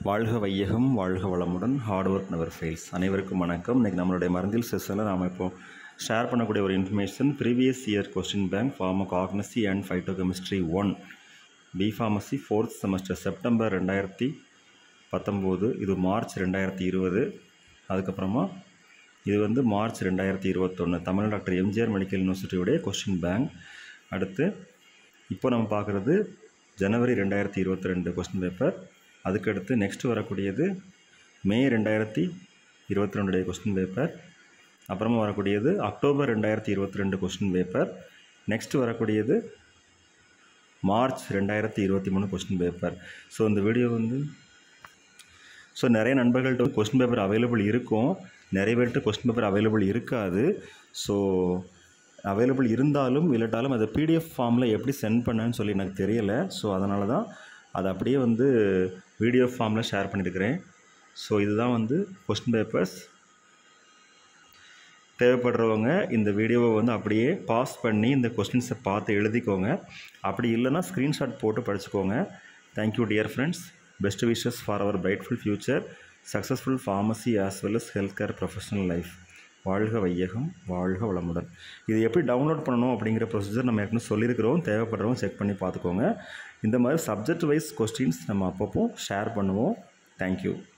வாழ்க வையகம் வாழ்க வளமுடன் ஹார்ட் ஒர்க் நெவர் ஃபெயில்ஸ் அனைவருக்கும் வணக்கம் இன்றைக்கி நம்மளுடைய மருந்தில் செஸ்ஸில் நாம் இப்போ ஷேர் பண்ணக்கூடிய ஒரு information previous year question bank pharmacognosy and phytochemistry one B pharmacy fourth semester September ரெண்டாயிரத்தி பத்தொம்போது இது மார்ச் ரெண்டாயிரத்தி இருபது அதுக்கப்புறமா இது வந்து மார்ச் ரெண்டாயிரத்தி இருபத்தொன்று தமிழ் டாக்டர் எம்ஜிஆர் மெடிக்கல் யூனிவர்சிட்டியுடைய கொஸ்டின் பேங்க் அடுத்து இப்போ நம்ம பார்க்குறது ஜனவரி ரெண்டாயிரத்தி இருபத்தி ரெண்டு கொஸ்டின் பேப்பர் அதுக்கடுத்து நெக்ஸ்ட் வரக்கூடியது மே ரெண்டாயிரத்தி இருபத்தி ரெண்டுடைய கொஸ்டின் பேப்பர் அப்புறமா வரக்கூடியது அக்டோபர் ரெண்டாயிரத்தி இருபத்தி ரெண்டு கொஸ்டின் பேப்பர் நெக்ஸ்ட் வரக்கூடியது மார்ச் ரெண்டாயிரத்தி இருபத்தி மூணு கொஸ்டின் பேப்பர் ஸோ இந்த வீடியோ வந்து ஸோ நிறைய நண்பர்கள்ட்ட கொஸ்டின் பேப்பர் அவைலபிள் இருக்கும் நிறைய பேர்கிட்ட கொஸ்டின் பேப்பர் அவைலபிள் இருக்காது ஸோ அவைலபிள் இருந்தாலும் இல்லாட்டாலும் அதை பிடிஎஃப் ஃபார்மில் எப்படி சென்ட் பண்ணேன்னு சொல்லி எனக்கு தெரியலை ஸோ அதனால தான் அதை அப்படியே வந்து வீடியோ ஃபார்மில் ஷேர் பண்ணியிருக்கிறேன் ஸோ இதுதான் வந்து கொஸ்டின் பேப்பர்ஸ் தேவைப்படுறவங்க இந்த வீடியோவை வந்து அப்படியே பாஸ் பண்ணி இந்த கொஸ்டின்ஸை பார்த்து எழுதிக்கோங்க அப்படி இல்லைன்னா ஸ்க்ரீன்ஷாட் போட்டு படிச்சுக்கோங்க thank you dear friends best wishes for our brightful future successful pharmacy as well as health care professional life வாழ்க வையகம் வாழ்க வளமுடன் இது எப்படி டவுன்லோட் பண்ணணும் அப்படிங்கிற ப்ரொசீஜர் நம்ம ஏற்கனவே சொல்லியிருக்கிறோம் தேவைப்படுறவங்க செக் பண்ணி பார்த்துக்கோங்க இந்த மாதிரி சப்ஜெக்ட் வைஸ் கொஸ்டின்ஸ் நம்ம அப்பப்போ ஷேர் பண்ணுவோம் தேங்க்யூ